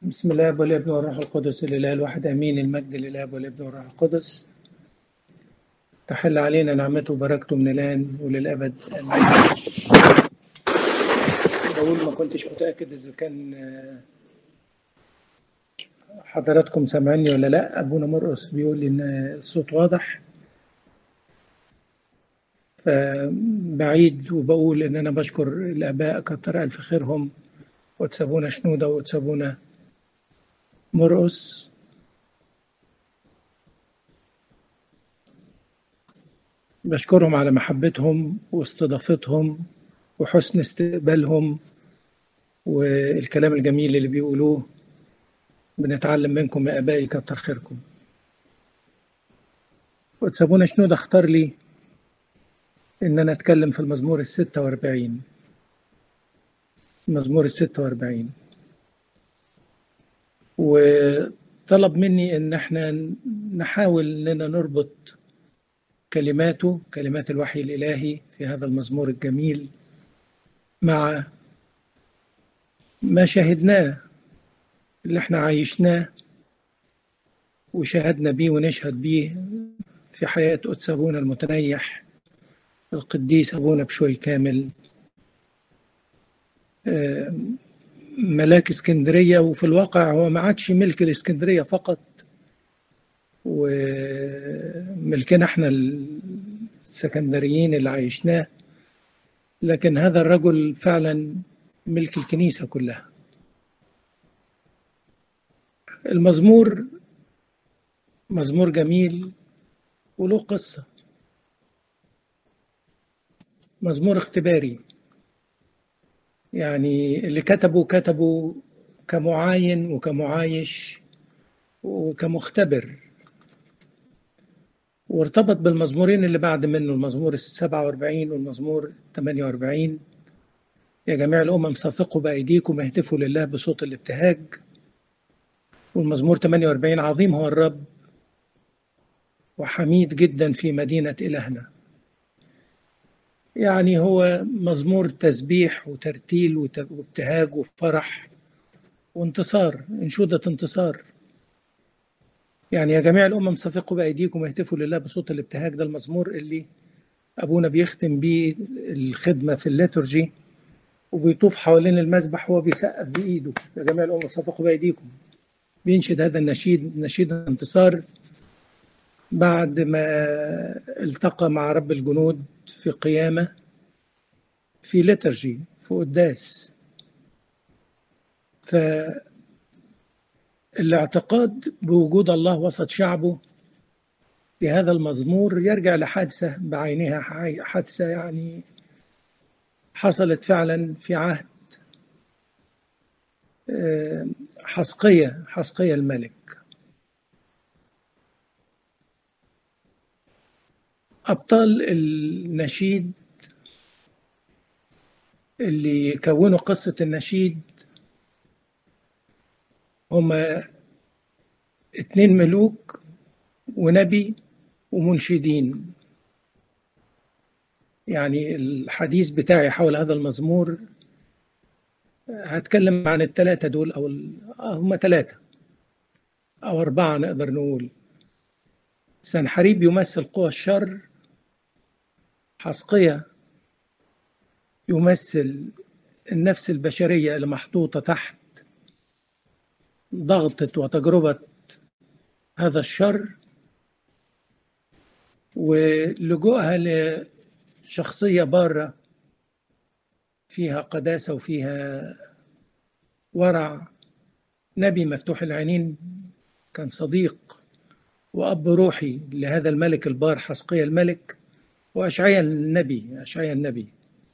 بسم الله والابن والروح القدس الاله الواحد امين المجد لله والابن والروح القدس تحل علينا نعمته وبركته من الان وللابد امين بقول ما كنتش متاكد اذا كان آه، حضراتكم سامعيني ولا لا ابونا مرقس بيقول لي ان الصوت واضح فبعيد وبقول ان انا بشكر الاباء كتر الف خيرهم وتسابونا شنوده وتسابونا مرقس بشكرهم على محبتهم واستضافتهم وحسن استقبالهم والكلام الجميل اللي بيقولوه بنتعلم منكم يا ابائي كتر خيركم وتسابونا شنودة اختار لي ان انا اتكلم في المزمور الستة واربعين المزمور الستة واربعين وطلب مني ان احنا نحاول اننا نربط كلماته كلمات الوحي الالهي في هذا المزمور الجميل مع ما شاهدناه اللي احنا عايشناه وشاهدنا بيه ونشهد بيه في حياة قدس أبونا المتنيح القديس أبونا بشوي كامل آه، ملاك اسكندرية وفي الواقع هو ما عادش ملك الاسكندرية فقط وملكنا احنا السكندريين اللي عايشناه لكن هذا الرجل فعلا ملك الكنيسة كلها المزمور مزمور جميل وله قصة مزمور اختباري يعني اللي كتبوا كتبوا كمعاين وكمعايش وكمختبر وارتبط بالمزمورين اللي بعد منه المزمور السبعة واربعين والمزمور الثمانية واربعين يا جميع الأمم صفقوا بأيديكم اهتفوا لله بصوت الابتهاج والمزمور 48 عظيم هو الرب وحميد جدا في مدينة إلهنا يعني هو مزمور تسبيح وترتيل وابتهاج وفرح وانتصار انشودة انتصار يعني يا جميع الأمم صفقوا بأيديكم واهتفوا لله بصوت الابتهاج ده المزمور اللي أبونا بيختم بيه الخدمة في الليتورجي وبيطوف حوالين المسبح وهو بيسقف بإيده يا جميع الأمم صفقوا بأيديكم بينشد هذا النشيد نشيد انتصار بعد ما التقى مع رب الجنود في قيامة في لترجي في قداس فالاعتقاد بوجود الله وسط شعبه في هذا المزمور يرجع لحادثة بعينها حادثة يعني حصلت فعلا في عهد آه، حسقية حسقية الملك أبطال النشيد اللي كونوا قصة النشيد هما اتنين ملوك ونبي ومنشدين يعني الحديث بتاعي حول هذا المزمور هتكلم عن الثلاثة دول أو آه هم ثلاثة أو أربعة نقدر نقول سنحريب يمثل قوى الشر حسقية يمثل النفس البشرية اللي محطوطة تحت ضغطة وتجربة هذا الشر ولجوءها لشخصية بارة فيها قداسة وفيها ورع نبي مفتوح العينين كان صديق وأب روحي لهذا الملك البار حسقية الملك وأشعيا النبي أشعيا النبي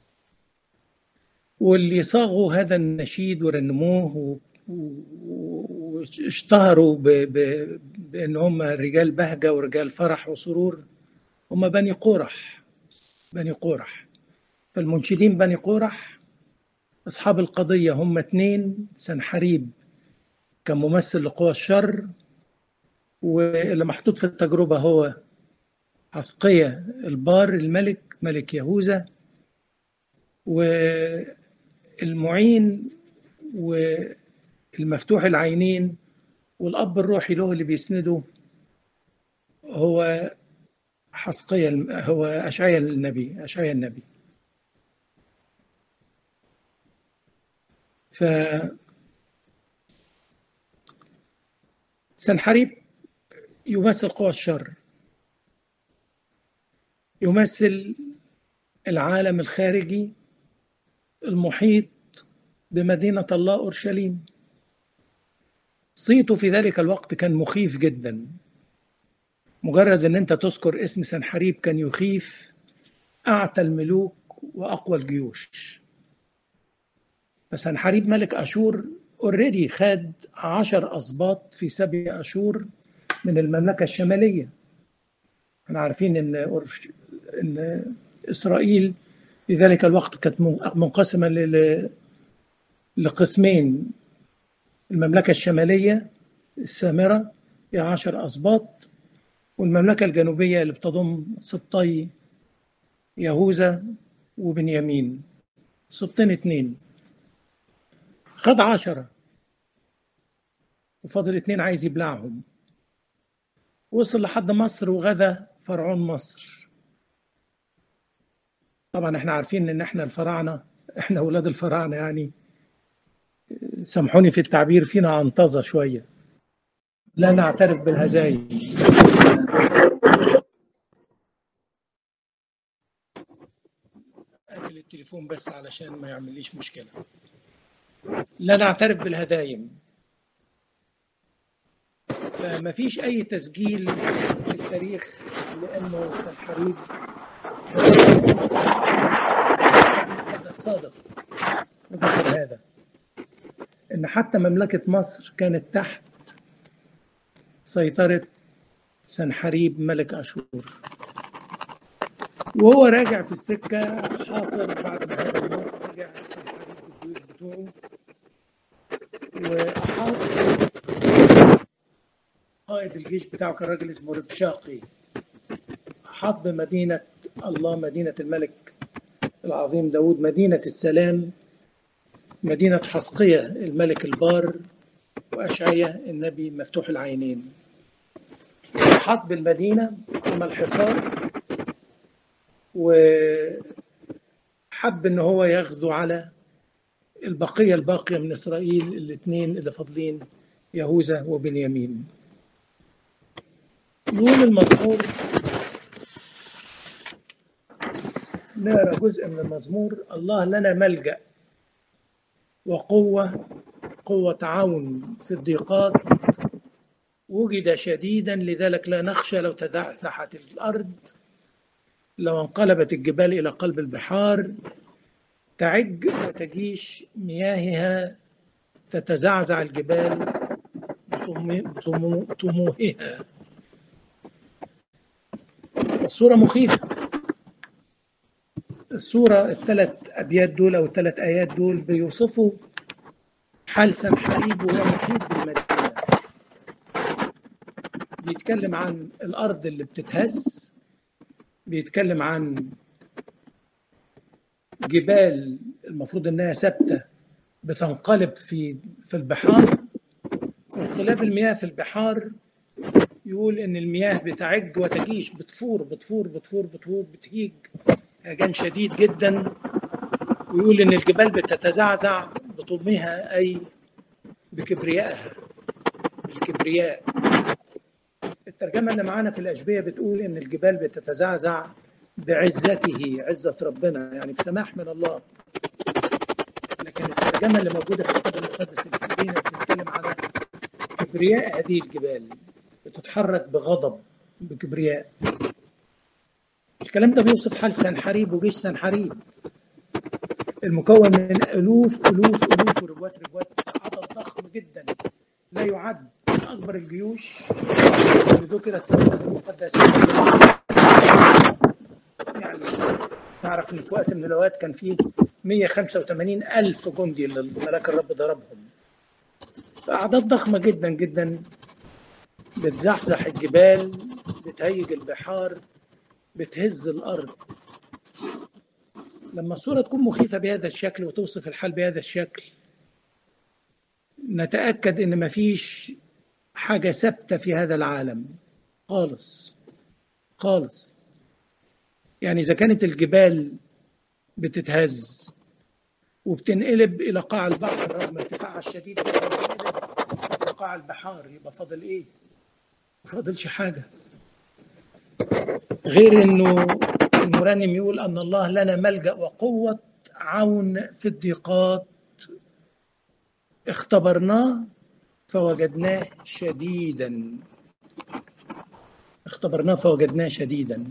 واللي صاغوا هذا النشيد ورنموه واشتهروا بأن هم رجال بهجة ورجال فرح وسرور هم بني قورح بني قورح فالمنشدين بني قورح أصحاب القضية هم اثنين سنحريب كممثل لقوى الشر واللي محطوط في التجربة هو عفقية البار الملك ملك يهوذا والمعين المفتوح العينين والأب الروحي له اللي بيسنده هو حسقية هو أشعيا النبي أشعيا النبي ف سنحريب يمثل قوى الشر يمثل العالم الخارجي المحيط بمدينة الله أورشليم صيته في ذلك الوقت كان مخيف جدا مجرد ان انت تذكر اسم سنحريب كان يخيف اعتى الملوك واقوى الجيوش فسنحريب ملك اشور اوريدي خد عشر اسباط في سبي اشور من المملكه الشماليه احنا عارفين ان أورش... ان اسرائيل في ذلك الوقت كانت منقسمه ل... لقسمين المملكه الشماليه السامره فيها عشر اسباط والمملكة الجنوبية اللي بتضم سبطي يهوذا وبنيامين سبطين اتنين خد عشرة وفضل اتنين عايز يبلعهم وصل لحد مصر وغدا فرعون مصر طبعا احنا عارفين ان احنا الفراعنة احنا اولاد الفراعنة يعني سامحوني في التعبير فينا عنطزة شوية لا نعترف بالهزايم اقفل التليفون بس علشان ما يعمليش مشكلة لا نعترف بالهزايم فما فيش أي تسجيل في التاريخ لأنه سنحريب هذا الصادق وذكر هذا إن حتى مملكة مصر كانت تحت سيطرة سنحريب ملك أشور وهو راجع في السكة حاصر بعد ما هزم مصر رجع سنحريب بالجيوش بتوعه وأحاط قائد الجيش بتاعه كان راجل اسمه ربشاقي أحاط بمدينة الله مدينة الملك العظيم داود مدينة السلام مدينة حسقية الملك البار وأشعية النبي مفتوح العينين حط بالمدينة عمل حصار وحب ان هو يغزو على البقية الباقية من إسرائيل الاثنين اللي فاضلين يهوذا وبنيامين يقول المزمور نقرا جزء من المزمور الله لنا ملجأ وقوة قوة عون في الضيقات وجد شديدا لذلك لا نخشى لو تزحزحت الأرض لو انقلبت الجبال إلى قلب البحار تعج وتجيش مياهها تتزعزع الجبال بطموحها الصورة مخيفة الصورة الثلاث أبيات دول أو الثلاث آيات دول بيوصفوا حال سنحريب وهو محيط بالمدينة بيتكلم عن الأرض اللي بتتهز بيتكلم عن جبال المفروض إنها ثابتة بتنقلب في في البحار انقلاب المياه في البحار يقول إن المياه بتعج وتجيش بتفور بتفور بتفور بتفور بتهيج هجان شديد جدا ويقول إن الجبال بتتزعزع بطمها أي بكبريائها بالكبرياء الترجمة اللي معانا في الأشبية بتقول إن الجبال بتتزعزع بعزته عزة ربنا يعني بسماح من الله لكن الترجمة اللي موجودة في الكتاب المقدس اللي في إيدينا بتتكلم على كبرياء هذه الجبال بتتحرك بغضب بكبرياء الكلام ده بيوصف حال سنحريب وجيش سنحريب المكون من ألوف ألوف ألوف وربوات ربوات عدد ضخم جدا لا يعد أكبر الجيوش اللي ذكرت في الكتاب المقدس يعني نعرف إن في وقت من الأوقات كان فيه 185 ألف جندي اللي ملاك الرب ضربهم فأعداد ضخمة جدا جدا بتزحزح الجبال بتهيج البحار بتهز الأرض لما الصورة تكون مخيفة بهذا الشكل وتوصف الحال بهذا الشكل نتأكد إن مفيش حاجة ثابتة في هذا العالم خالص خالص يعني إذا كانت الجبال بتتهز وبتنقلب إلى قاع البحر رغم ارتفاعها الشديد بتنقلب إلى قاع البحار يبقى فاضل إيه؟ ما فاضلش حاجة غير إنه المرنم يقول أن الله لنا ملجأ وقوة عون في الضيقات اختبرناه فوجدناه شديدا اختبرناه فوجدناه شديدا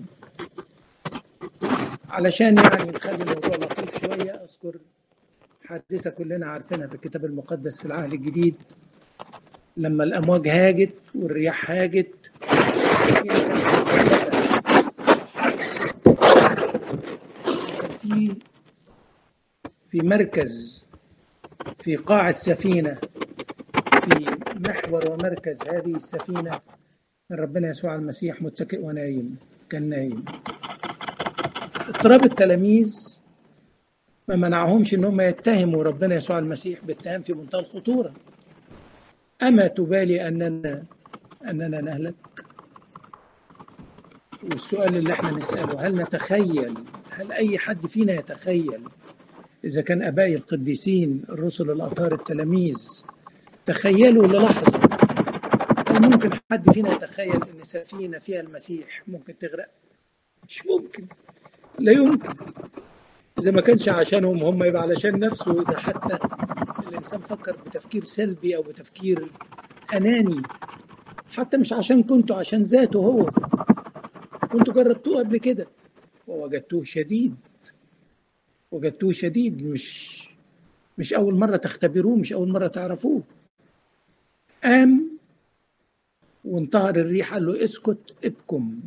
علشان يعني نخلي الموضوع لطيف شوية أذكر حادثة كلنا عارفينها في الكتاب المقدس في العهد الجديد لما الأمواج هاجت والرياح هاجت في في مركز في قاع السفينة في محور ومركز هذه السفينة من ربنا يسوع المسيح متكئ ونايم كان نايم اضطراب التلاميذ ما منعهمش ان هم يتهموا ربنا يسوع المسيح باتهام في منتهى الخطورة أما تبالي أننا أننا نهلك والسؤال اللي احنا نسأله هل نتخيل هل أي حد فينا يتخيل إذا كان أبائي القديسين الرسل الأطهار التلاميذ تخيلوا للحظة هل ممكن حد فينا يتخيل ان سفينة فيها المسيح ممكن تغرق مش ممكن لا يمكن إذا ما كانش عشانهم هم يبقى علشان نفسه إذا حتى الإنسان فكر بتفكير سلبي أو بتفكير أناني حتى مش عشان كنتوا عشان ذاته هو كنتوا جربتوه قبل كده ووجدتوه شديد وجدتوه شديد مش مش أول مرة تختبروه مش أول مرة تعرفوه قام وانتهر الريح قال له اسكت ابكم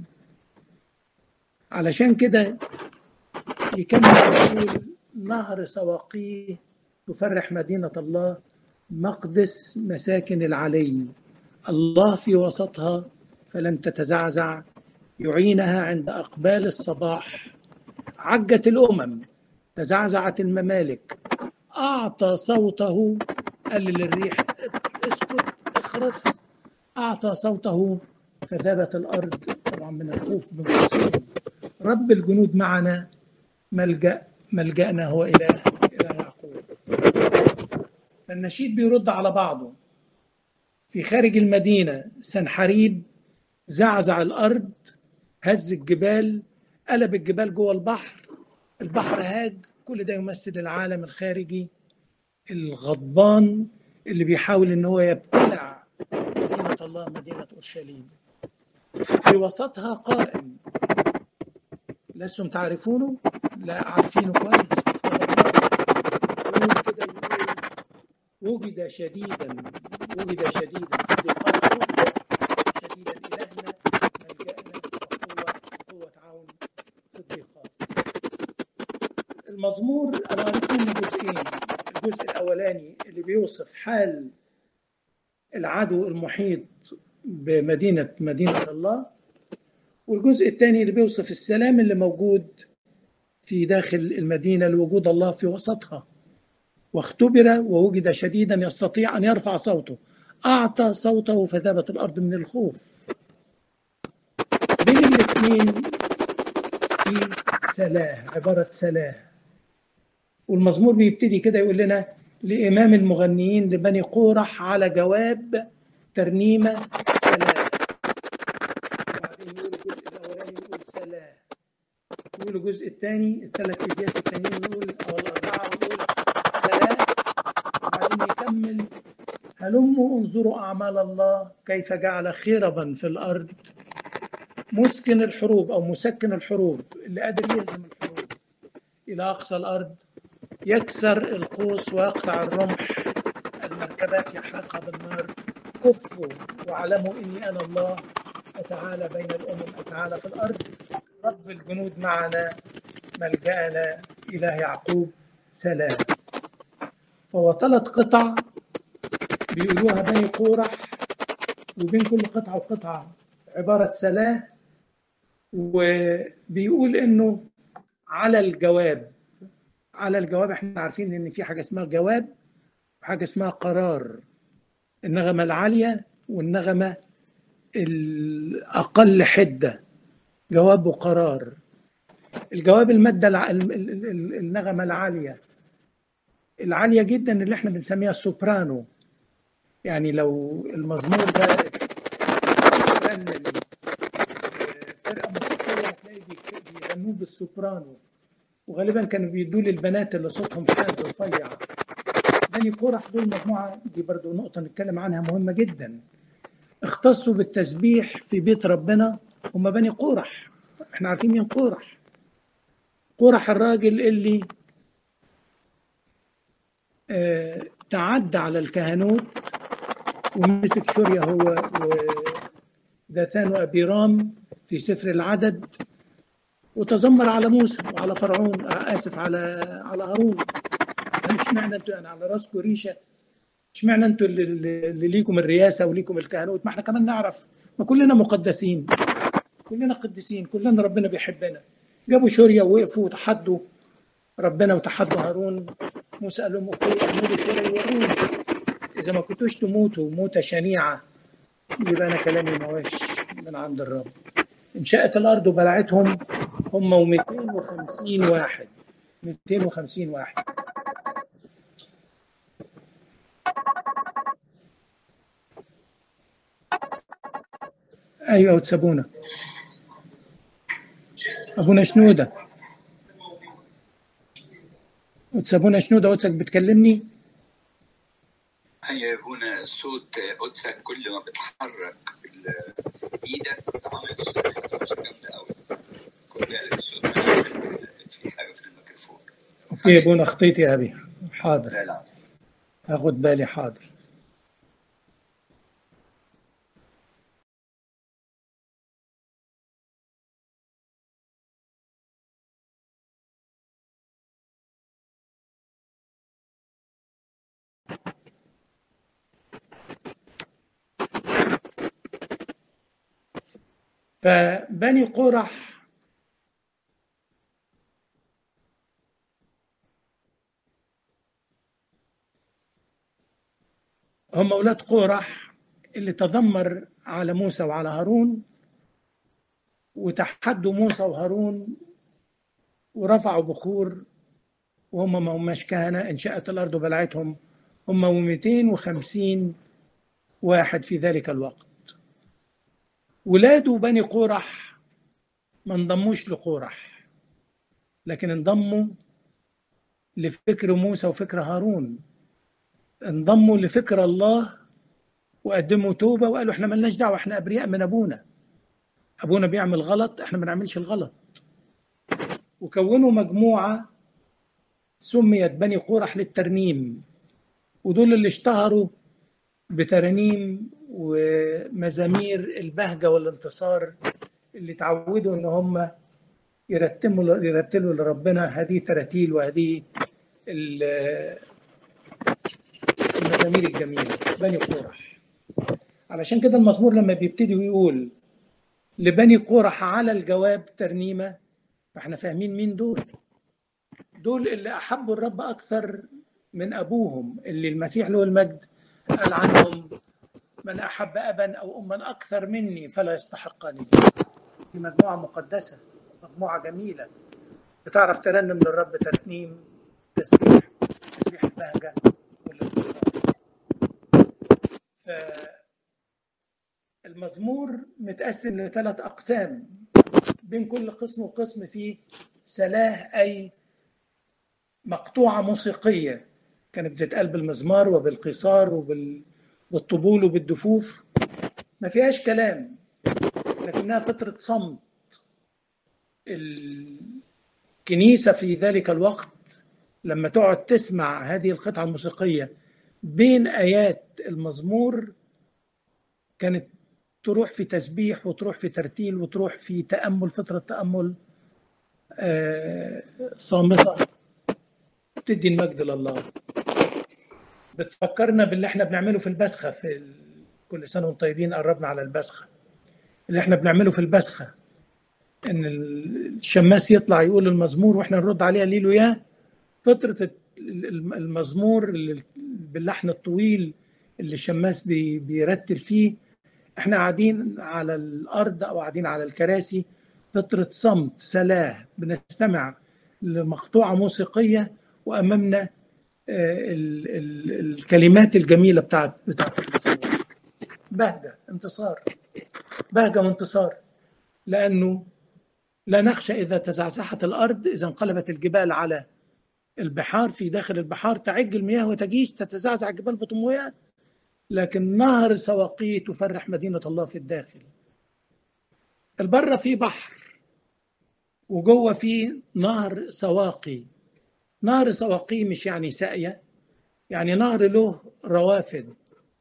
علشان كده يكمل يقول نهر سواقيه تفرح مدينة الله مقدس مساكن العلي الله في وسطها فلن تتزعزع يعينها عند أقبال الصباح عجت الأمم تزعزعت الممالك أعطى صوته قلل الريح اسكت اخرس أعطى صوته فذابت الأرض طبعا من الخوف بمقصود رب الجنود معنا ملجأ ملجأنا هو إله إله يعقوب فالنشيد بيرد على بعضه في خارج المدينة سنحريب زعزع الأرض هز الجبال قلب الجبال جوه البحر البحر هاج كل ده يمثل العالم الخارجي الغضبان اللي بيحاول ان هو يبتلع مدينة الله مدينة أورشليم في وسطها قائم لستم تعرفونه لا عارفينه كويس يقول كده يقول وجد شديدا وجد شديدا في ضيقات شديدا إلهنا ملجأنا وقوة قوة عون في الضيقات المزمور أنا قريت منه جزئين الجزء الأولاني اللي بيوصف حال العدو المحيط بمدينة مدينة الله والجزء الثاني اللي بيوصف السلام اللي موجود في داخل المدينة لوجود الله في وسطها واختبر ووجد شديدا يستطيع أن يرفع صوته أعطى صوته فذابت الأرض من الخوف بين الاثنين في سلاه عبارة سلاه والمزمور بيبتدي كده يقول لنا لإمام المغنيين لبني قورح على جواب ترنيمة سلام وبعدين يقول الجزء الأولاني يقول سلام يقول الجزء الثاني الثلاث إجيات التانيين يقول أو الأربعة يقول سلام وبعدين يكمل هلموا انظروا أعمال الله كيف جعل خربا في الأرض مسكن الحروب أو مسكن الحروب اللي قادر يهزم الحروب إلى أقصى الأرض يكسر القوس ويقطع الرمح المركبات يحرقها بالنار كفوا واعلموا اني انا الله اتعالى بين الامم اتعالى في الارض رب الجنود معنا ملجانا اله يعقوب سلام فهو ثلاث قطع بيقولوها بني قورح وبين كل قطعه وقطعه عباره سلاه وبيقول انه على الجواب على الجواب احنا عارفين ان في حاجه اسمها جواب وحاجه اسمها قرار النغمة العالية والنغمة الأقل حدة جواب وقرار الجواب المادة الع... النغمة العالية العالية جدا اللي احنا بنسميها السوبرانو يعني لو المزمور ده فرقة موسيقية هتلاقي بيغنوه بالسوبرانو وغالبا كانوا بيدوا للبنات اللي صوتهم حاد رفيع بني قرح دول مجموعة دي برضو نقطة نتكلم عنها مهمة جدا اختصوا بالتسبيح في بيت ربنا هم بني قرح احنا عارفين مين قرح قرح الراجل اللي اه تعدى على الكهنوت ومسك شوريا هو وداثان وابيرام في سفر العدد وتذمر على موسى وعلى فرعون اسف على على هارون اشمعنى انتوا يعني على راسكم ريشه اشمعنى انتوا اللي, اللي ليكم الرياسه وليكم الكهنوت ما احنا كمان نعرف ما كلنا مقدسين كلنا قديسين كلنا ربنا بيحبنا جابوا شوريا ووقفوا وتحدوا ربنا وتحدوا هارون موسى قال لهم اوكي اعملوا شوريا يوروني اذا ما كنتوش تموتوا موته شنيعه يبقى انا كلامي مواش من عند الرب انشأت الارض وبلعتهم هم و250 واحد 250 واحد ايوه وتسابونا ابونا شنوده وتسابونا شنوده قدسك بتكلمني هي هنا صوت قدسك كل ما بتحرك ايدك عامل صوت جامده قوي خد بالك الصوت في حاجه في الميكروفون اوكي يا ابونا خطيت يا ابي حاضر لا لا هاخد بالي حاضر فبني قرح هم أولاد قرح اللي تذمر على موسى وعلى هارون وتحدوا موسى وهارون ورفعوا بخور وهم ما هماش كهنة انشأت الأرض وبلعتهم هم و250 واحد في ذلك الوقت ولاده بني قورح ما انضموش لقورح لكن انضموا لفكر موسى وفكر هارون انضموا لفكر الله وقدموا توبه وقالوا احنا ملناش دعوه احنا ابرياء من ابونا ابونا بيعمل غلط احنا ما نعملش الغلط وكونوا مجموعه سميت بني قورح للترنيم ودول اللي اشتهروا بترانيم ومزامير البهجه والانتصار اللي تعودوا ان هم يرتموا يرتلوا لربنا هذه تراتيل وهذه المزامير الجميله بني قرح علشان كده المزمور لما بيبتدي ويقول لبني قرح على الجواب ترنيمه فاحنا فاهمين مين دول دول اللي احبوا الرب اكثر من ابوهم اللي المسيح له المجد قال عنهم من أحب أبا أو أما أكثر مني فلا يستحقني دي مجموعة مقدسة مجموعة جميلة بتعرف ترنم للرب ترنيم تسبيح تسبيح البهجة والانتصار فالمزمور متقسم لثلاث أقسام بين كل قسم وقسم فيه سلاه أي مقطوعة موسيقية كانت بتتقال بالمزمار وبالقيصار وبال بالطبول وبالدفوف ما فيهاش كلام لكنها فترة صمت الكنيسة في ذلك الوقت لما تقعد تسمع هذه القطعة الموسيقية بين آيات المزمور كانت تروح في تسبيح وتروح في ترتيل وتروح في تأمل فترة تأمل صامتة تدي المجد لله بتفكرنا باللي احنا بنعمله في البسخه في كل سنه وانتم طيبين قربنا على البسخه اللي احنا بنعمله في البسخه ان الشماس يطلع يقول المزمور واحنا نرد عليه ليلو يا فتره المزمور باللحن الطويل اللي الشماس بي بيرتل فيه احنا قاعدين على الارض او قاعدين على الكراسي فتره صمت سلاه بنستمع لمقطوعه موسيقيه وامامنا ال ال الكلمات الجميله بتاعت بتاعت المزمور بهجه انتصار بهجه وانتصار لانه لا نخشى اذا تزعزعت الارض اذا انقلبت الجبال على البحار في داخل البحار تعج المياه وتجيش تتزعزع الجبال بطموها لكن نهر سواقيه تفرح مدينة الله في الداخل البرة في بحر وجوه في نهر سواقي نهر سواقي مش يعني ساقية يعني نهر له روافد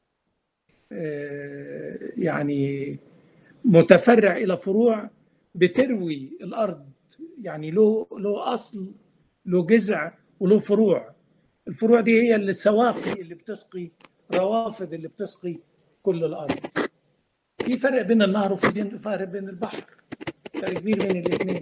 يعني متفرع إلى فروع بتروي الأرض يعني له له أصل له جذع وله فروع الفروع دي هي اللي السواقي اللي بتسقي روافد اللي بتسقي كل الارض في فرق بين النهر وفي فرق بين البحر فرق كبير بين الاثنين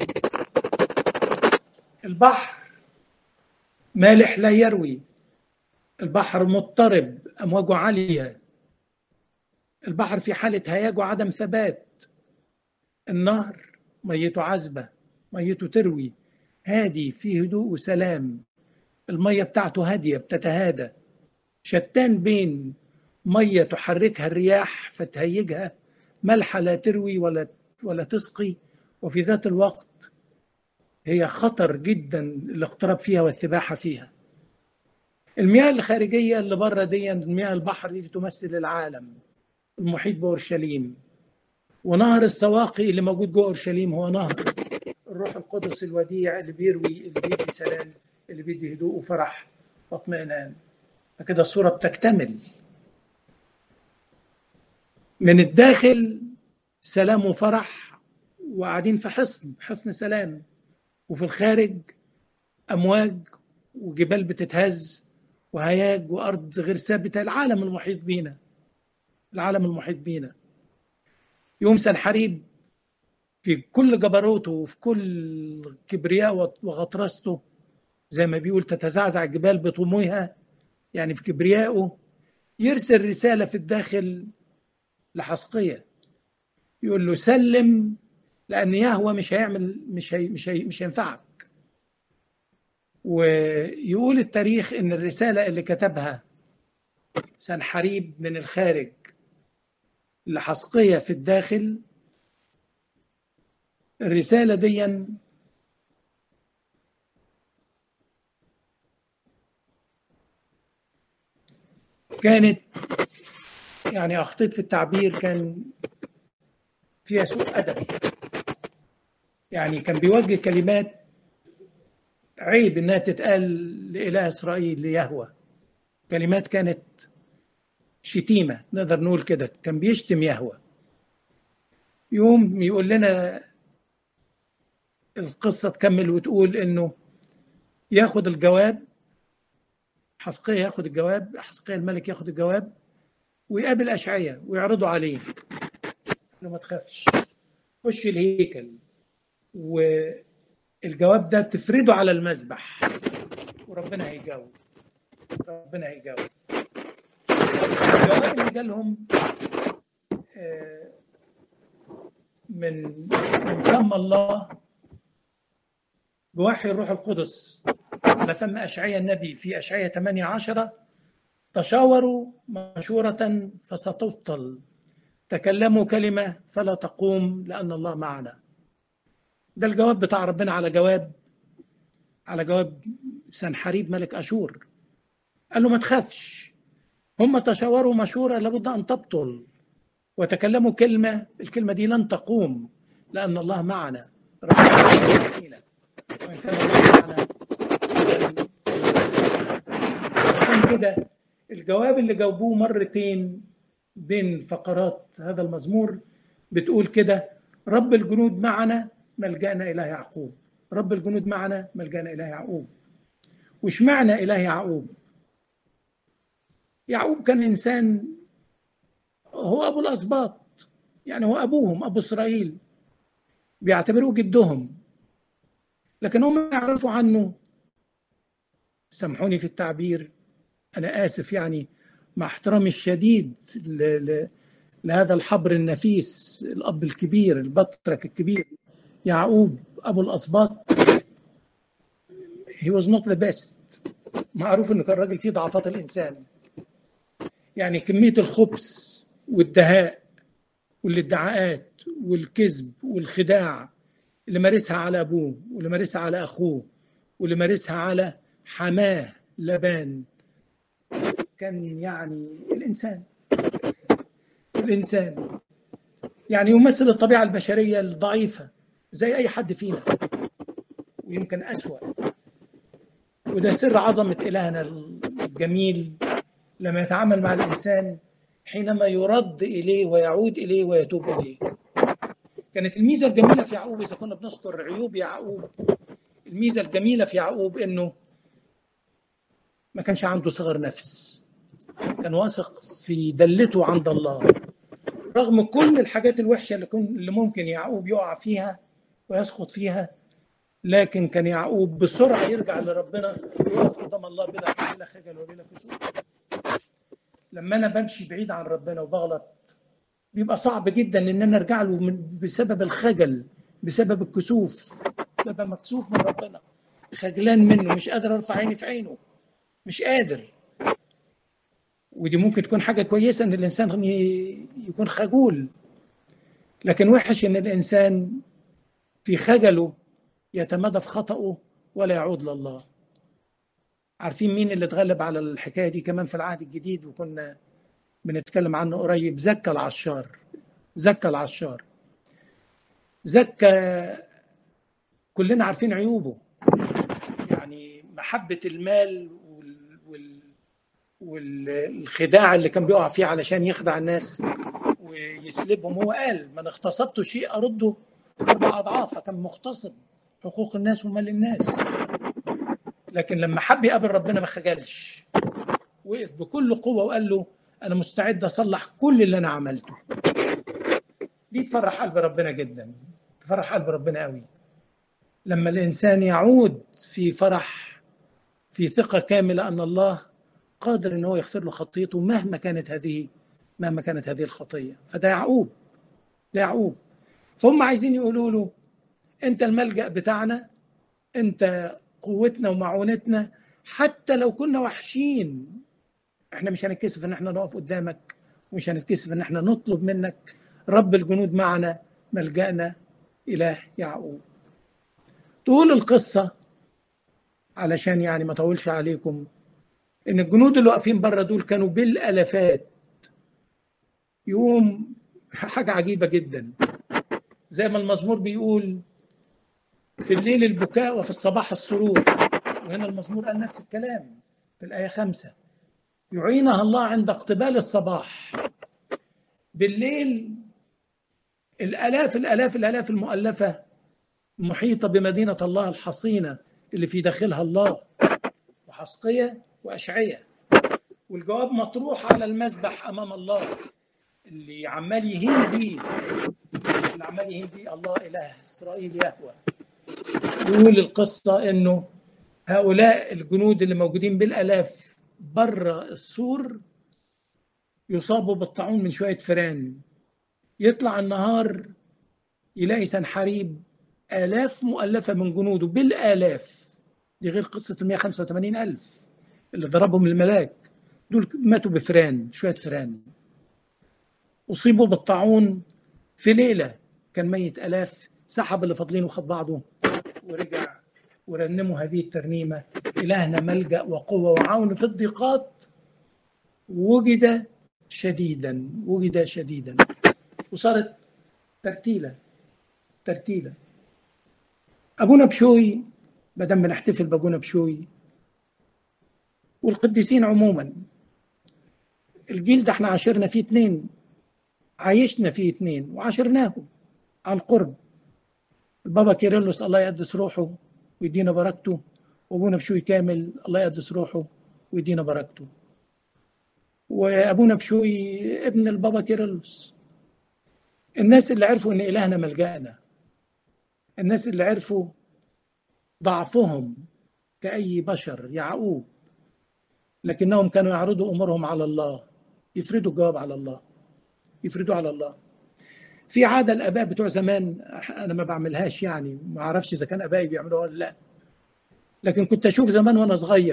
البحر مالح لا يروي البحر مضطرب امواجه عاليه البحر في حاله هياج وعدم ثبات النهر ميته عذبه ميته تروي هادي فيه هدوء وسلام الميه بتاعته هاديه بتتهادى شتان بين ميه تحركها الرياح فتهيجها ملحه لا تروي ولا ولا تسقي وفي ذات الوقت هي خطر جدا الاقتراب فيها والسباحه فيها المياه الخارجيه اللي بره دي مياه البحر دي تمثل العالم المحيط باورشليم ونهر السواقي اللي موجود جوه اورشليم هو نهر الروح القدس الوديع اللي بيروي اللي بيدي سلام اللي بيدي هدوء وفرح واطمئنان فكده الصورة بتكتمل من الداخل سلام وفرح وقاعدين في حصن حصن سلام وفي الخارج أمواج وجبال بتتهز وهياج وأرض غير ثابتة العالم المحيط بينا العالم المحيط بينا يوم سنحريب في كل جبروته وفي كل كبرياء وغطرسته زي ما بيقول تتزعزع الجبال بطموها يعني بكبريائه يرسل رسالة في الداخل لحسقية يقول له سلم لأن يهوى مش هيعمل مش هي مش هي مش هينفعك ويقول التاريخ إن الرسالة اللي كتبها سنحريب من الخارج لحسقية في الداخل الرسالة دي كانت يعني أخطيت في التعبير كان فيها سوء أدب يعني كان بيوجه كلمات عيب إنها تتقال لإله إسرائيل ليهوى كلمات كانت شتيمة نقدر نقول كده كان بيشتم يهوى يوم يقول لنا القصة تكمل وتقول إنه ياخد الجواب حسقية ياخد الجواب حسقية الملك ياخد الجواب ويقابل أشعية ويعرضوا عليه له ما تخافش خش الهيكل والجواب ده تفرده على المذبح وربنا هيجاوب ربنا هيجاوب الجواب اللي جالهم من من فم الله بوحي الروح القدس على فم أشعية النبي في أشعية 18 تشاوروا مشورة فستبطل تكلموا كلمة فلا تقوم لأن الله معنا ده الجواب بتاع ربنا على جواب على جواب سنحريب ملك أشور قال له ما تخافش هم تشاوروا مشورة لابد أن تبطل وتكلموا كلمة الكلمة دي لن تقوم لأن الله معنا ربنا وإن كان الله معنا عشان كده الجواب اللي جاوبوه مرتين بين فقرات هذا المزمور بتقول كده رب الجنود معنا ملجأنا إله يعقوب رب الجنود معنا ملجأنا إله يعقوب وش معنى إله يعقوب يعقوب كان إنسان هو أبو الأسباط يعني هو أبوهم أبو إسرائيل بيعتبروه جدهم لكن هم يعرفوا عنه سامحوني في التعبير أنا آسف يعني مع احترامي الشديد لهذا الحبر النفيس الأب الكبير البطرك الكبير يعقوب أبو الأسباط he was not the best معروف انه كان راجل فيه ضعفات الانسان يعني كميه الخبث والدهاء والادعاءات والكذب والخداع اللي مارسها على ابوه واللي مارسها على اخوه واللي مارسها على حماه لبان كان يعني الانسان الانسان يعني يمثل الطبيعه البشريه الضعيفه زي اي حد فينا ويمكن اسوا وده سر عظمه الهنا الجميل لما يتعامل مع الانسان حينما يرد اليه ويعود اليه ويتوب اليه كانت الميزه الجميله في يعقوب اذا كنا بنذكر عيوب يعقوب الميزه الجميله في يعقوب انه ما كانش عنده صغر نفس كان واثق في دلته عند الله رغم كل الحاجات الوحشه اللي, اللي ممكن يعقوب يقع فيها ويسقط فيها لكن كان يعقوب بسرعه يرجع لربنا ويقف قدام الله بلا بلا خجل وبلا كسوف لما انا بمشي بعيد عن ربنا وبغلط بيبقى صعب جدا ان انا ارجع له من بسبب الخجل بسبب الكسوف ببقى مكسوف من ربنا خجلان منه مش قادر ارفع عيني في عينه مش قادر ودي ممكن تكون حاجه كويسه ان الانسان يكون خجول لكن وحش ان الانسان في خجله يتمادى في خطأه ولا يعود لله عارفين مين اللي اتغلب على الحكايه دي كمان في العهد الجديد وكنا بنتكلم عنه قريب زكى العشار زكى العشار زكى كلنا عارفين عيوبه يعني محبة المال وال... والخداع اللي كان بيقع فيه علشان يخدع الناس ويسلبهم هو قال من اغتصبت شيء أرده أربع أضعاف فكان مغتصب حقوق الناس ومال الناس لكن لما حب يقابل ربنا ما خجلش وقف بكل قوة وقال له أنا مستعد أصلح كل اللي أنا عملته دي تفرح قلب ربنا جدا تفرح قلب ربنا قوي لما الإنسان يعود في فرح في ثقة كاملة أن الله قادر أن هو يغفر له خطيته مهما كانت هذه مهما كانت هذه الخطية فده يعقوب ده يعقوب فهم عايزين يقولوا له أنت الملجأ بتاعنا أنت قوتنا ومعونتنا حتى لو كنا وحشين احنا مش هنتكسف ان احنا نقف قدامك ومش هنتكسف ان احنا نطلب منك رب الجنود معنا ملجأنا إله يعقوب طول القصة علشان يعني ما اطولش عليكم ان الجنود اللي واقفين بره دول كانوا بالالافات يوم حاجه عجيبه جدا زي ما المزمور بيقول في الليل البكاء وفي الصباح السرور وهنا المزمور قال نفس الكلام في الآية خمسة يعينها الله عند اقتبال الصباح بالليل الآلاف الآلاف الآلاف المؤلفة محيطة بمدينة الله الحصينة اللي في داخلها الله وحسقية وأشعية والجواب مطروح على المذبح أمام الله اللي عمال يهين بيه اللي عمال يهين بيه الله إله إسرائيل يهوى يقول القصة إنه هؤلاء الجنود اللي موجودين بالآلاف بره السور يصابوا بالطاعون من شوية فران يطلع النهار يلاقي سنحريب آلاف مؤلفة من جنوده بالآلاف دي غير قصة ال 185 ألف اللي ضربهم الملاك دول ماتوا بفران شوية فران أصيبوا بالطاعون في ليلة كان ميت آلاف سحب اللي فاضلين وخد بعضه ورجع ورنموا هذه الترنيمة إلهنا ملجأ وقوة وعون في الضيقات وجد شديدا وجد شديدا وصارت ترتيلة ترتيلة أبونا بشوي بدل بنحتفل بأبونا بشوي والقديسين عموما الجيل ده احنا عاشرنا فيه اتنين عايشنا فيه اتنين وعاشرناهم عن قرب البابا كيرلس الله يقدس روحه ويدينا بركته وابونا بشوي كامل الله يقدس روحه ويدينا بركته وابونا بشوي ابن البابا كيرلس الناس اللي عرفوا ان الهنا ملجانا الناس اللي عرفوا ضعفهم كأي بشر يعقوب لكنهم كانوا يعرضوا امورهم على الله يفردوا الجواب على الله يفردوا على الله في عاده الاباء بتوع زمان انا ما بعملهاش يعني ما اعرفش اذا كان ابائي بيعملوها ولا لا لكن كنت اشوف زمان وانا صغير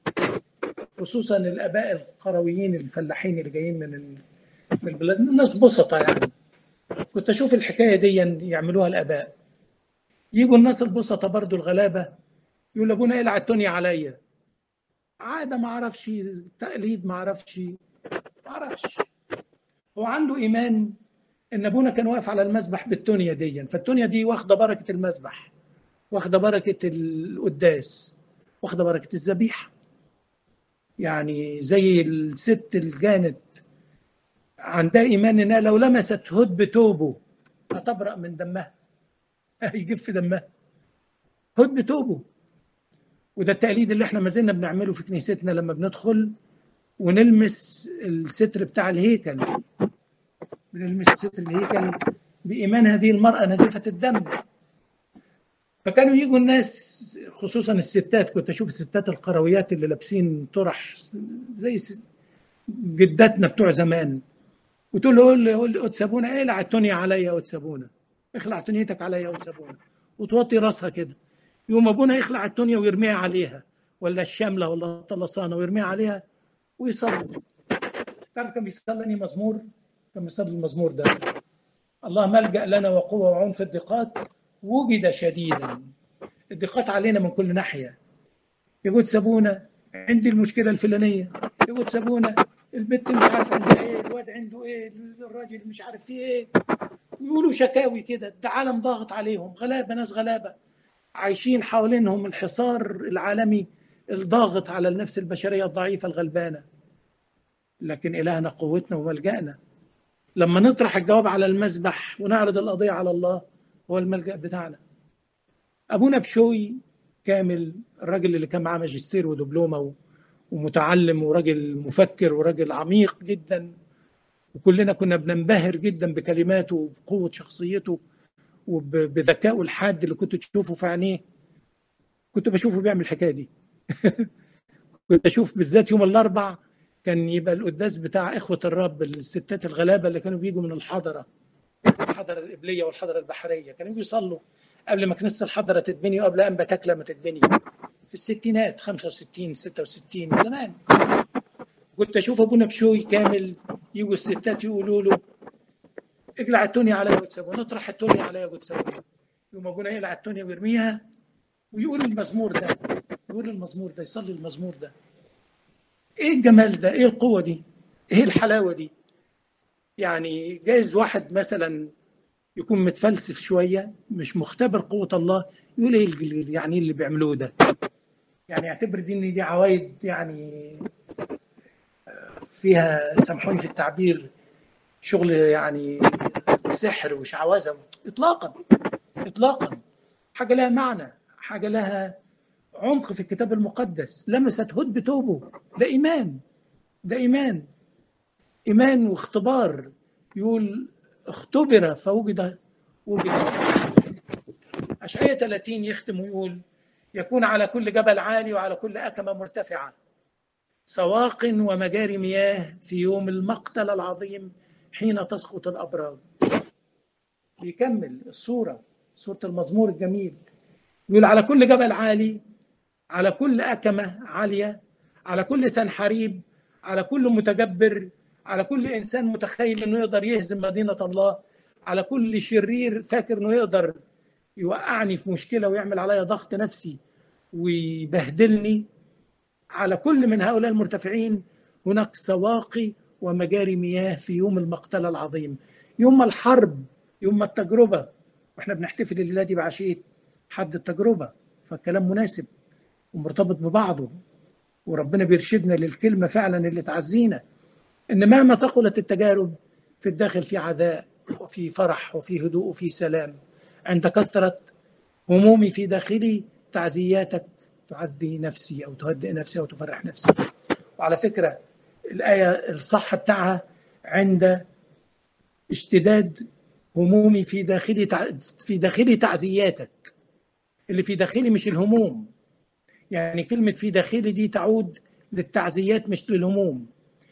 خصوصا الاباء القرويين الفلاحين اللي جايين من من البلاد ناس بسطة يعني كنت اشوف الحكايه دي يعملوها الاباء يجوا الناس البسطة برضو الغلابه يقول ابونا العب الدنيا عليا عاده ما اعرفش تقليد ما اعرفش ما اعرفش هو عنده ايمان ان ابونا كان واقف على المسبح بالتونيا دي فالتونيا دي واخده بركه المسبح واخده بركه القداس واخده بركه الذبيحه يعني زي الست اللي كانت عندها ايمان انها لو لمست هد بتوبه هتبرأ من دمها هيجف دمها هد بتوبه وده التقليد اللي احنا ما زلنا بنعمله في كنيستنا لما بندخل ونلمس الستر بتاع الهيكل بنلمس ستر الهيكل بإيمان هذه المرأة نزفة الدم فكانوا يجوا الناس خصوصا الستات كنت اشوف الستات القرويات اللي لابسين طرح زي جداتنا بتوع زمان وتقول له قول قول لي اتسابونا اقلع التونيا عليا اتسابونا اخلع تونيتك عليا اتسابونا وتوطي راسها كده يقوم ابونا يخلع التونيا ويرميها عليها ولا الشامله ولا الطلسانه ويرميها عليها ويصلي تعرف كان بيصلي مزمور كان بيصلي المزمور ده الله ملجا لنا وقوه وعون في الضيقات وجد شديدا الضيقات علينا من كل ناحيه يقول سابونا عندي المشكله الفلانيه يقول سابونا البنت مش عارف عندها ايه الواد عنده ايه الراجل مش عارف فيه ايه يقولوا شكاوي كده ده عالم ضاغط عليهم غلابه ناس غلابه عايشين حوالينهم الحصار العالمي الضاغط على النفس البشريه الضعيفه الغلبانه لكن الهنا قوتنا وملجانا لما نطرح الجواب على المذبح ونعرض القضيه على الله هو الملجا بتاعنا ابونا بشوي كامل الراجل اللي كان معاه ماجستير ودبلومه ومتعلم وراجل مفكر وراجل عميق جدا وكلنا كنا بننبهر جدا بكلماته وبقوه شخصيته وبذكائه الحاد اللي كنت تشوفه في عينيه كنت بشوفه بيعمل الحكايه دي كنت اشوف بالذات يوم الاربع كان يبقى القداس بتاع اخوه الرب الستات الغلابه اللي كانوا بيجوا من الحضره الحضره القبليه والحضره البحريه كانوا يجوا يصلوا قبل ما كنيسه الحضره تتبني وقبل انبا تكلا ما تتبني في الستينات 65 66 زمان كنت اشوف ابونا بشوي كامل يجوا الستات يقولوا له اقلع التونيا عليا وتسوي نطرح التونيا عليا وتسوي يقوم ابونا يقلع التونيا ويرميها ويقول المزمور ده يقول المزمور ده يصلي المزمور ده ايه الجمال ده ايه القوه دي ايه الحلاوه دي يعني جايز واحد مثلا يكون متفلسف شويه مش مختبر قوه الله يقول ايه يعني اللي بيعملوه ده يعني يعتبر دي ان دي عوايد يعني فيها سامحوني في التعبير شغل يعني سحر وشعوذه اطلاقا اطلاقا حاجه لها معنى حاجه لها عمق في الكتاب المقدس لمست هد بتوبه ده ايمان ده ايمان ايمان واختبار يقول اختبر فوجد وجد اشعياء 30 يختم ويقول يكون على كل جبل عالي وعلى كل أكمة مرتفعة سواق ومجاري مياه في يوم المقتل العظيم حين تسقط الأبراج بيكمل الصورة صورة المزمور الجميل يقول على كل جبل عالي على كل أكمة عالية على كل سنحريب على كل متجبر على كل إنسان متخيل أنه يقدر يهزم مدينة الله على كل شرير فاكر أنه يقدر يوقعني في مشكلة ويعمل عليا ضغط نفسي ويبهدلني على كل من هؤلاء المرتفعين هناك سواقي ومجاري مياه في يوم المقتل العظيم يوم الحرب يوم التجربة واحنا بنحتفل الليلة دي بعشية حد التجربة فالكلام مناسب ومرتبط ببعضه وربنا بيرشدنا للكلمة فعلا اللي تعزينا إن مهما ثقلت التجارب في الداخل في عذاء وفي فرح وفي هدوء وفي سلام عند كثرة همومي في داخلي تعزياتك تعزي نفسي أو تهدئ نفسي أو تفرح نفسي وعلى فكرة الآية الصح بتاعها عند اشتداد همومي في داخلي في داخلي تعزياتك اللي في داخلي مش الهموم يعني كلمة في داخلي دي تعود للتعزيات مش للهموم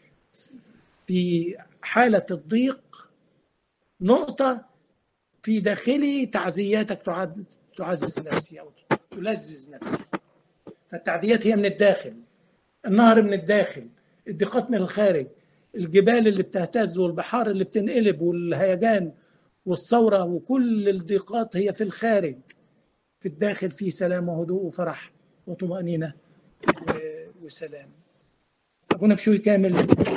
في حالة الضيق نقطة في داخلي تعزياتك تعزز نفسي أو تلذذ نفسي فالتعزيات هي من الداخل النهر من الداخل الضيقات من الخارج الجبال اللي بتهتز والبحار اللي بتنقلب والهيجان والثورة وكل الضيقات هي في الخارج في الداخل في سلام وهدوء وفرح وطمأنينة وسلام أبونا بشوي كامل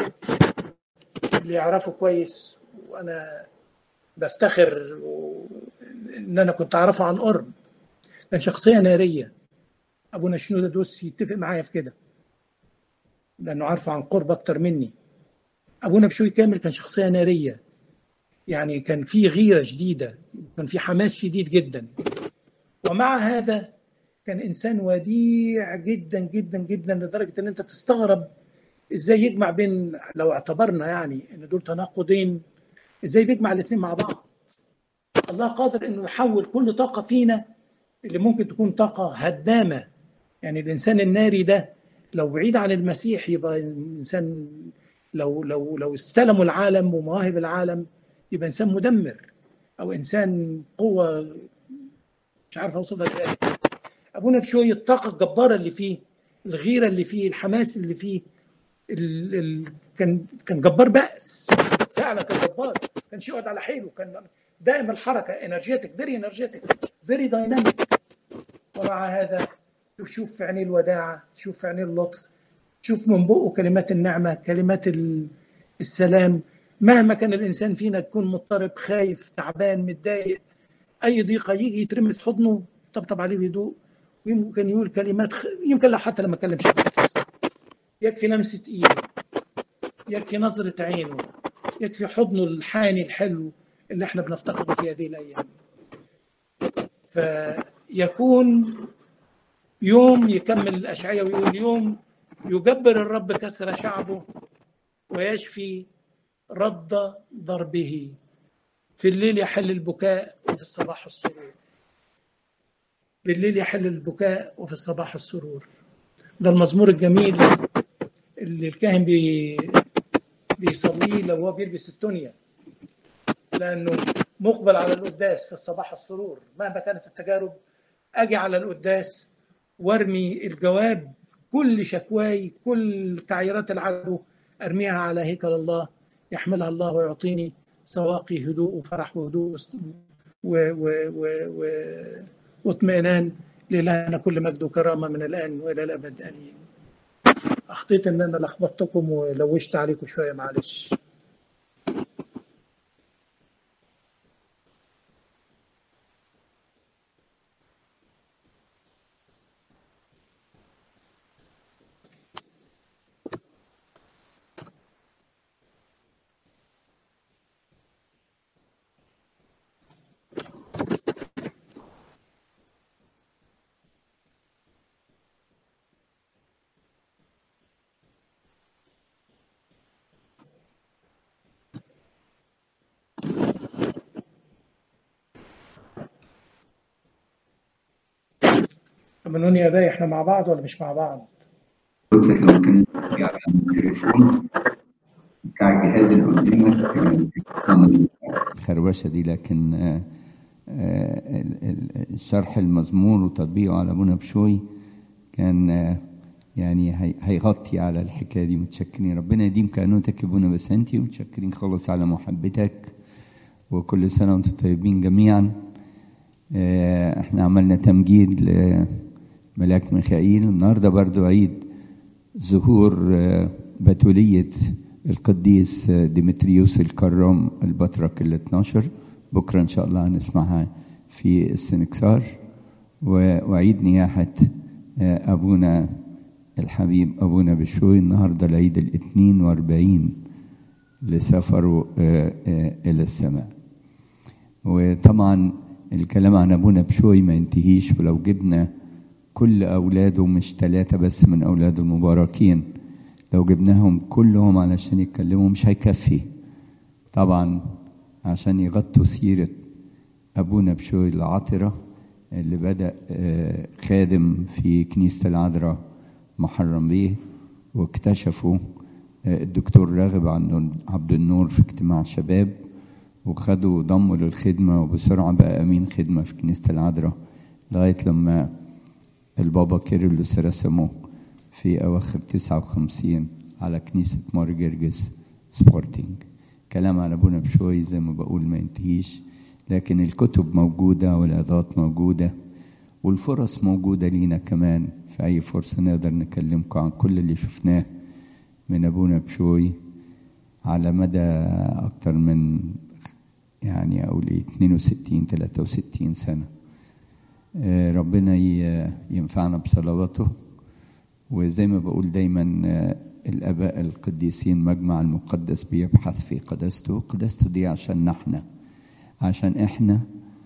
اللي يعرفه كويس وأنا بفتخر إن أنا كنت أعرفه عن قرب كان شخصية نارية أبونا شنودة دوس يتفق معايا في كده لأنه عارفه عن قرب أكتر مني أبونا بشوي كامل كان شخصية نارية يعني كان في غيرة شديدة كان في حماس شديد جدا ومع هذا كان إنسان وديع جدا جدا جدا لدرجة إن أنت تستغرب إزاي يجمع بين لو اعتبرنا يعني إن دول تناقضين إزاي بيجمع الاثنين مع بعض الله قادر إنه يحول كل طاقة فينا اللي ممكن تكون طاقة هدامة يعني الإنسان الناري ده لو بعيد عن المسيح يبقى إنسان لو لو لو استلموا العالم ومواهب العالم يبقى انسان مدمر او انسان قوه مش عارف اوصفها ازاي ابونا بشوي الطاقه الجباره اللي فيه الغيره اللي فيه الحماس اللي فيه ال... ال... كان كان جبار بأس فعلا كان جبار كان يقعد على حيله كان دائم الحركه انرجيتك فيري انرجيتك فيري دايناميك ومع هذا شوف في عينيه الوداعه شوف في عينيه اللطف شوف من بقه كلمات النعمه كلمات السلام مهما كان الانسان فينا يكون مضطرب خايف تعبان متضايق اي ضيقه يجي يترمي في حضنه طبطب عليه بهدوء ويمكن يقول كلمات خ... يمكن لو حتى لما كلمش بس يكفي لمسه ايده يكفي نظره عينه يكفي حضنه الحاني الحلو اللي احنا بنفتقده في هذه الايام فيكون يوم يكمل الاشعياء ويقول يوم يجبر الرب كسر شعبه ويشفي رد ضربه في الليل يحل البكاء وفي الصباح السرور بالليل يحل البكاء وفي الصباح السرور ده المزمور الجميل اللي الكاهن بي بيصليه لو هو بيلبس التونيا لانه مقبل على القداس في الصباح السرور مهما كانت التجارب اجي على القداس وارمي الجواب كل شكواي كل تعييرات العدو ارميها على هيكل الله يحملها الله ويعطيني سواقي هدوء وفرح وهدوء واطمئنان لله كل مجد وكرامة من الآن وإلى الأبد آمين أخطيت إن أنا لخبطتكم ولوشت عليكم شوية معلش طمنوني يا باي احنا مع بعض ولا مش مع بعض؟ بص احنا ممكن نرجع على التليفون بتاع الجهاز اللي قدامك الخروشه دي لكن آه، آه، ال- ال- الشرح المزمور وتطبيقه على ابونا بشوي كان آه، يعني هي- هيغطي على الحكايه دي متشكرين ربنا يديم كانوتك يا ابونا بسنتي ومتشكرين خالص على محبتك وكل سنه وانتم طيبين جميعا آه، احنا عملنا تمجيد لملاك ميخائيل النهارده برضو عيد ظهور آه، بتولية القديس آه، ديمتريوس الكرام البطرك ال 12 بكرة إن شاء الله هنسمعها في السنكسار و- وعيد نياحة آه، أبونا الحبيب أبونا بشوي النهاردة العيد ال 42 لسفره آه، آه، إلى السماء وطبعا الكلام عن ابونا بشوي ما ينتهيش ولو جبنا كل اولاده مش ثلاثه بس من اولاده المباركين لو جبناهم كلهم علشان يتكلموا مش هيكفي طبعا عشان يغطوا سيره ابونا بشوي العطره اللي بدا آه، خادم في كنيسه العذراء محرم بيه واكتشفوا آه، الدكتور راغب عن- عبد النور في اجتماع شباب وخدوا ضموا للخدمة وبسرعة بقى أمين خدمة في كنيسة العذراء لغاية لما البابا كيرلس رسمه في أواخر 59 على كنيسة مار جرجس سبورتينج كلام عن أبونا بشوي زي ما بقول ما ينتهيش لكن الكتب موجودة والعظات موجودة والفرص موجودة لينا كمان في أي فرصة نقدر نكلمكم عن كل اللي شفناه من أبونا بشوي على مدى أكتر من يعني أقول إيه 62 63 سنة آه، ربنا ي- ينفعنا بصلواته وزي ما بقول دايما آه، الآباء القديسين مجمع المقدس بيبحث في قداسته قداسته دي عشان احنا عشان احنا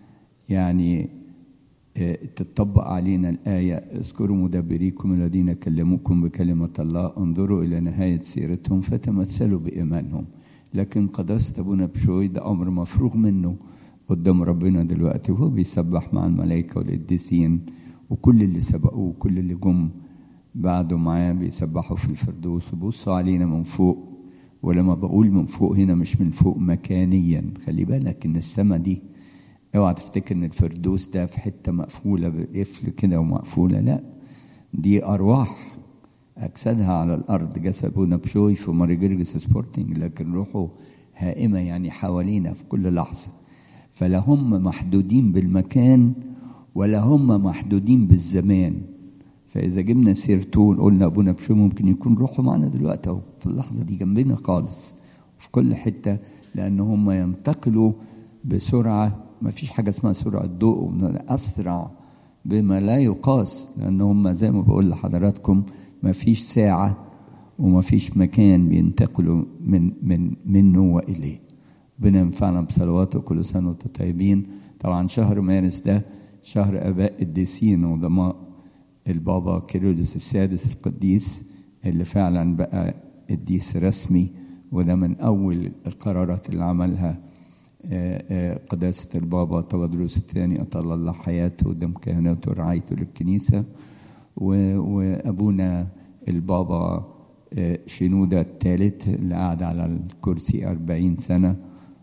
يعني آه، تطبق علينا الآية اذكروا مدبريكم الذين كلموكم بكلمة الله انظروا إلى نهاية سيرتهم فتمثلوا بإيمانهم لكن قداسة أبونا بشوي ده أمر مفروغ منه قدام ربنا دلوقتي وهو بيسبح مع الملائكة والقديسين وكل اللي سبقوه وكل اللي جم بعده معاه بيسبحوا في الفردوس وبصوا علينا من فوق ولما بقول من فوق هنا مش من فوق مكانيا خلي بالك ان السما دي اوعى تفتكر ان الفردوس ده في حته مقفوله بقفل كده ومقفوله لا دي ارواح اجسادها على الارض جسد ابونا بشوي في ماريجرجس سبورتنج لكن روحه هائمه يعني حوالينا في كل لحظه فلا هم محدودين بالمكان ولا هم محدودين بالزمان فاذا جبنا سيرته وقلنا ابونا بشوي ممكن يكون روحه معنا دلوقتي اهو في اللحظه دي جنبنا خالص في كل حته لان هم ينتقلوا بسرعه ما فيش حاجه اسمها سرعه ضوء اسرع بما لا يقاس لان هم زي ما بقول لحضراتكم ما فيش ساعه وما فيش مكان بينتقلوا من من منه واليه ربنا ينفعنا بصلواته كل سنه وانتم طيبين طبعا شهر مارس ده شهر اباء الديسين وضماء البابا كيرلس السادس القديس اللي فعلا بقى قديس رسمي وده من اول القرارات اللي عملها آه، آه، قداسة البابا تودروس الثاني أطال الله حياته ودم كهنوته ورعايته للكنيسة و- وأبونا البابا آه، شنودة الثالث اللي قعد على الكرسي أربعين سنة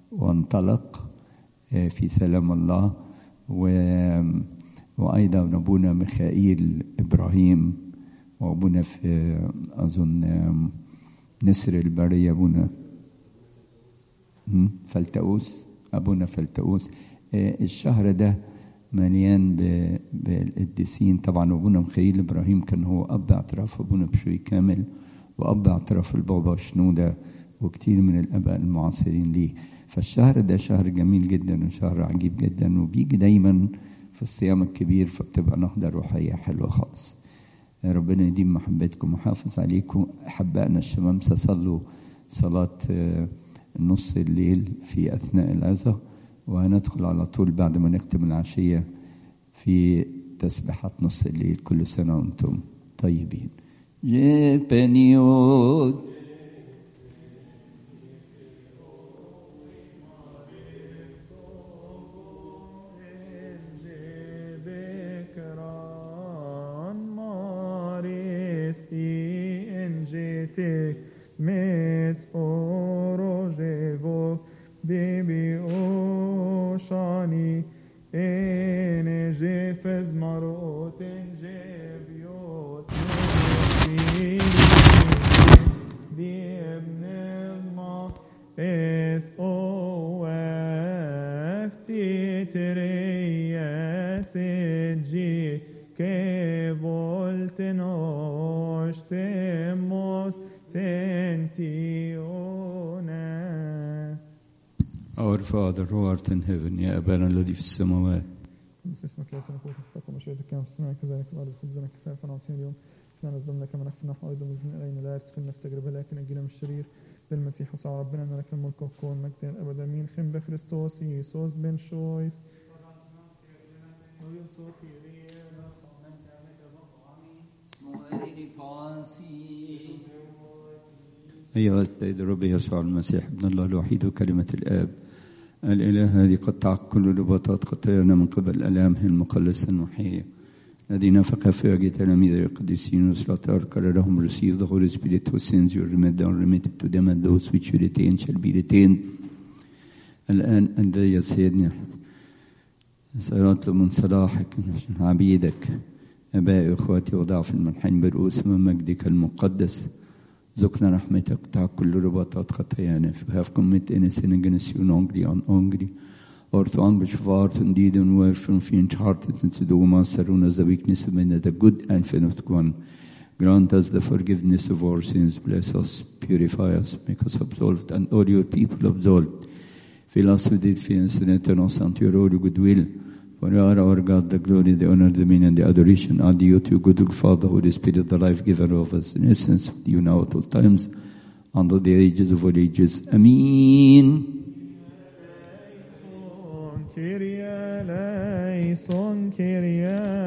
وانطلق آه، في سلام الله و وأيضا أبونا ميخائيل إبراهيم وأبونا في أظن آم، نسر البرية أبونا مم، فلتؤوس أبونا فلتؤوس آه، الشهر ده مليان ب- بالقديسين طبعا أبونا ميخائيل إبراهيم كان هو أب اعتراف أبونا بشوي كامل وأب اعتراف البابا شنودة وكتير من الآباء المعاصرين ليه فالشهر ده شهر جميل جدا وشهر عجيب جدا وبيجي دايما في الصيام الكبير فبتبقى نهضة روحية حلوة خالص ربنا يديم محبتكم ويحافظ عليكم أحبائنا الشمامسة صلوا صلاة آه، نص الليل في أثناء العظة وهندخل على طول بعد ما نختم العشية في تسبيحات نص الليل كل سنة وأنتم طيبين جيبنيود Bekran maris i enjetek met orojevo bibi oshani ene jefez marot enjeviot بابن الله إذ أوفتي ترياس جي كيفولت نوشتموس تنتيوناس Our Father who art in heaven يا أبانا الذي في السماوات بس اسمك ياتي نقول تحقق مشيئتك كما في السماء كذلك في الارض خبزنا كفايه نعطينا اليوم لا نظلمنا كما نحن نحن ايضا مذنبين الينا لا تدخلنا في تجربه لكن اجينا من الشرير بالمسيح يسوع ربنا ان لك الملك والقوه والمجد الى الابد امين خم بخريستوس يسوس بن شويس أيها السيد الرب يسوع المسيح ابن الله الوحيد وكلمة الآب الإله الذي قطع كل رباطات خطايانا من قبل آلامه المقلصة المحية الذين فقفوا تلاميذ القديسين والسلاطار قال لهم receive the Holy Spirit whose sins you remit are remitted to them and those which you retain shall be retained الآن أنت يا سيدنا سأطلب من صلاحك عبيدك أبائي وإخواتي وضعف المنحين برؤوس من مجدك المقدس ذقنا رحمتك تعب كل رباطات خطايانا if you have committed any sin against you knowingly or unknowingly or to anguish of heart and deed and word from faint hearted and to do master as the weakness of men the good and infinite one grant us the forgiveness of our sins bless us purify us make us absolved and all your people absolved fill us with defiance and turn us unto your holy goodwill for you are our God, the glory, the honor, the dominion, the adoration are due to you, good Father, Holy Spirit, the life giver of us, in essence, with you now at all times, unto the ages of all ages. Amen. Kyrie eleison, Kyrie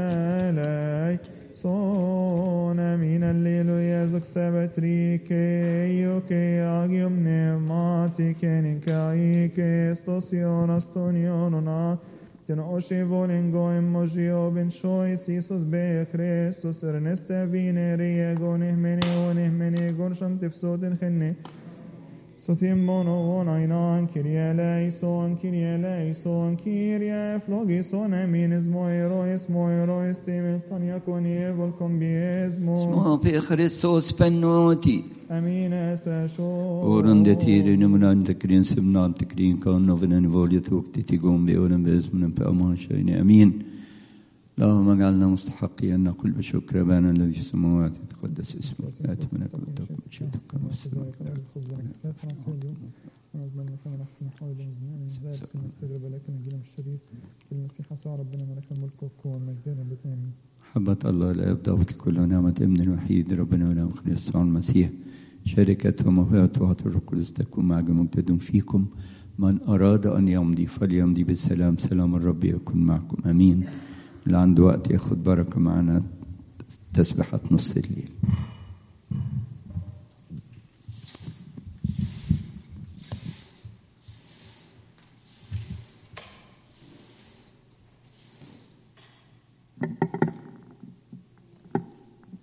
eleison, amin, alleluia, zog sabatrike, ioke, agium pneumatike, ninkaike, stosion, astonionona, ten oshe volen goem mojio ben shois, Isus be Christus, erneste vine riego, nehmene, o nehmene, gonsham tifsoden chenne, Sotim mono on ainan, Kyrie eleison, Kyrie eleison, Kyrie flogison, eminis moirois, moirois, timen taniakoni, evol combiesmo, اسمه في خريستوس بنوتي amin esasho. Oren det tiden nummer antekrin simnan tekrin kan noven en volje tukti تقوم بأورن باسمنا بأمان شيء أمين اللهم اجعلنا مستحقين أن نقول بشكر أبانا الذي في السماوات يتقدس اسمك يأتي ملكوتك تكن مشيئتك كما في السماء كذلك المسيح صار ربنا ملك الملك والقوة مجدنا بالآمين محبة الله الآب ضابط الكل ونعمة ابن الوحيد ربنا ونعم يسوع المسيح شركة وموهبة وعطى الروح القدس تكون مع مجتد فيكم من أراد أن يمضي فليمضي بالسلام سلام الرب يكون معكم أمين اللي عنده وقت ياخد بركة معنا تسبحة نص الليل